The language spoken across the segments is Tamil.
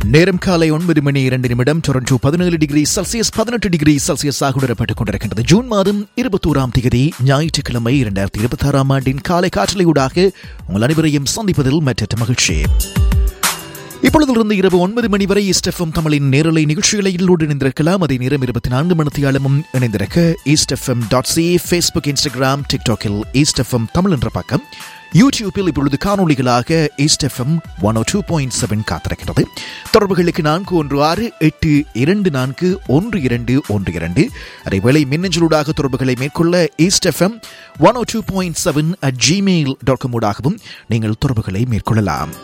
நேரம் காலை ஒன்பது மணி இரண்டு நிமிடம் டொரண்டோ பதினேழு டிகிரி செல்சியஸ் பதினெட்டு டிகிரி செல்சியஸாக உணரப்பட்டுக் கொண்டிருக்கின்றது ஜூன் மாதம் இருபத்தோராம் தேதி ஞாயிற்றுக்கிழமை இரண்டாயிரத்தி இருபத்தி ஆறாம் ஆண்டின் காலை காற்றலையூடாக உங்கள் அனைவரையும் சந்திப்பதில் மற்ற மகிழ்ச்சி இப்பொழுதிலிருந்து இரவு ஒன்பது மணி வரை ஈஸ்டெஃப்எம் தமிழின் நேரலை நிகழ்ச்சிகளை இதோடு இணைந்திருக்கலாம் அதே நேரம் இருபத்தி நான்கு மணித்தியாலமும் இணைந்திருக்க East FM dot C Facebook Instagram டிக்டாக்கில் ஈஸ்டெஃப்எம் தமிழ் என்ற பக்கம் யூடியூப்பில் இப்பொழுது காணொலிகளாக East FM one O two point seven காத்திருக்கிறது தொடர்புகளுக்கு நான்கு ஒன்று ஆறு எட்டு இரண்டு நான்கு ஒன்று இரண்டு ஒன்று இரண்டு அதேவேளை மின்னஞ்சலூடாக தொடர்புகளை மேற்கொள்ள East FM one O two point seven at Gmail dot com ஊடாகவும் நீங்கள் தொடர்புகளை மேற்கொள்ளலாம்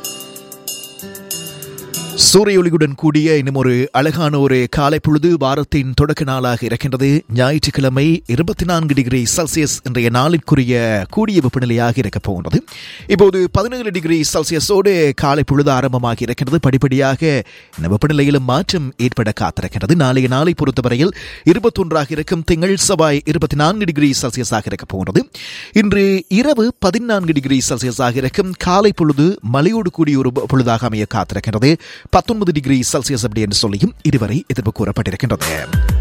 சூரிய ஒளியுடன் கூடிய இன்னும் ஒரு அழகான ஒரு காலை பொழுது வாரத்தின் தொடக்க நாளாக இருக்கின்றது ஞாயிற்றுக்கிழமை இருபத்தி நான்கு டிகிரி செல்சியஸ் இன்றைய நாளிற்குரிய கூடிய வெப்பநிலையாக இருக்கப் போகின்றது இப்போது பதினேழு டிகிரி செல்சியஸோடு காலை பொழுது ஆரம்பமாகி இருக்கின்றது படிப்படியாக இந்த வெப்பநிலையிலும் மாற்றம் ஏற்பட காத்திருக்கின்றது நாளைய நாளை பொறுத்தவரையில் இருபத்தொன்றாக இருக்கும் திங்கள் செவ்வாய் இருபத்தி நான்கு டிகிரி செல்சியஸாக இருக்கப் போகின்றது இன்று இரவு பதினான்கு டிகிரி செல்சியஸாக இருக்கும் காலை பொழுது மழையோடு கூடிய ஒரு பொழுதாக அமைய காத்திருக்கின்றது பத்தொன்பது டிகிரி செல்சியஸ் அப்படி என்று சொல்லியும் இதுவரை எதிர்ப்பு கூறப்பட்டிருக்கின்றது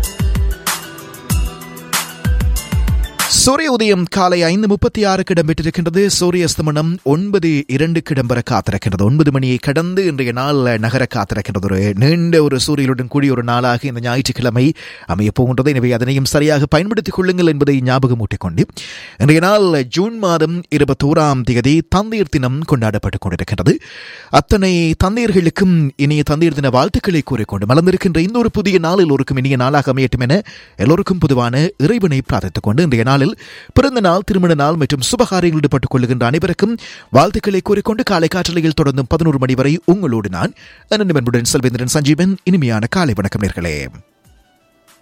சூரிய உதயம் காலை ஐந்து முப்பத்தி ஆறுக்கு இடம்பெற்றிருக்கின்றது சூரிய அஸ்தமனம் ஒன்பது இரண்டுக்கு இடம்பெற காத்திருக்கின்றது ஒன்பது மணியை கடந்து இன்றைய நாள் நகர காத்திருக்கின்றது ஒரு நீண்ட ஒரு சூரியனுடன் கூடிய ஒரு நாளாக இந்த ஞாயிற்றுக்கிழமை அமைய போகின்றது எனவே அதனையும் சரியாக பயன்படுத்திக் கொள்ளுங்கள் என்பதை ஞாபகம் ஊட்டிக்கொண்டு இன்றைய நாள் ஜூன் மாதம் இருபத்தோராம் தேதி தந்தையர் தினம் கொண்டாடப்பட்டுக் கொண்டிருக்கின்றது அத்தனை தந்தையர்களுக்கும் இனிய தந்தையர் தின வாழ்த்துக்களை கூறிக்கொண்டு மலர்ந்திருக்கின்ற இந்த ஒரு புதிய நாள் எல்லோருக்கும் இனிய நாளாக அமையட்டும் என எல்லோருக்கும் பொதுவான இறைவனை பிரார்த்தித்துக் கொண்டு இன்றைய நாளில் பிறந்த நாள் திருமண நாள் மற்றும் சுபகாரியங்களில் ஈடுபட்டுக் கொள்கின்ற அனைவருக்கும் வாழ்த்துக்களை கூறிக்கொண்டு காலை காற்றலையில் தொடர்ந்தும் பதினோரு மணி வரை உங்களோடு நான் அனந்தன்புடன் செல்வேந்திரன் சஞ்சீவன் இனிமையான காலை வணக்கம் நேர்களே